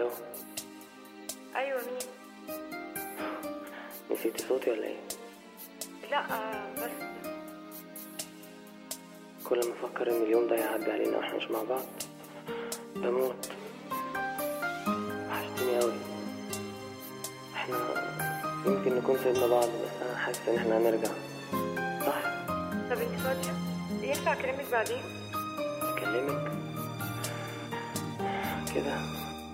الو ايوه مين نسيتي صوتي ولا ايه لا آه، بس كل ما افكر ان اليوم ده هيعدي علينا واحنا مش مع بعض بموت وحشتني قوي احنا يمكن نكون سيبنا بعض بس انا حاسس ان احنا هنرجع صح طب انت فاضيه ينفع اكلمك بعدين اكلمك كده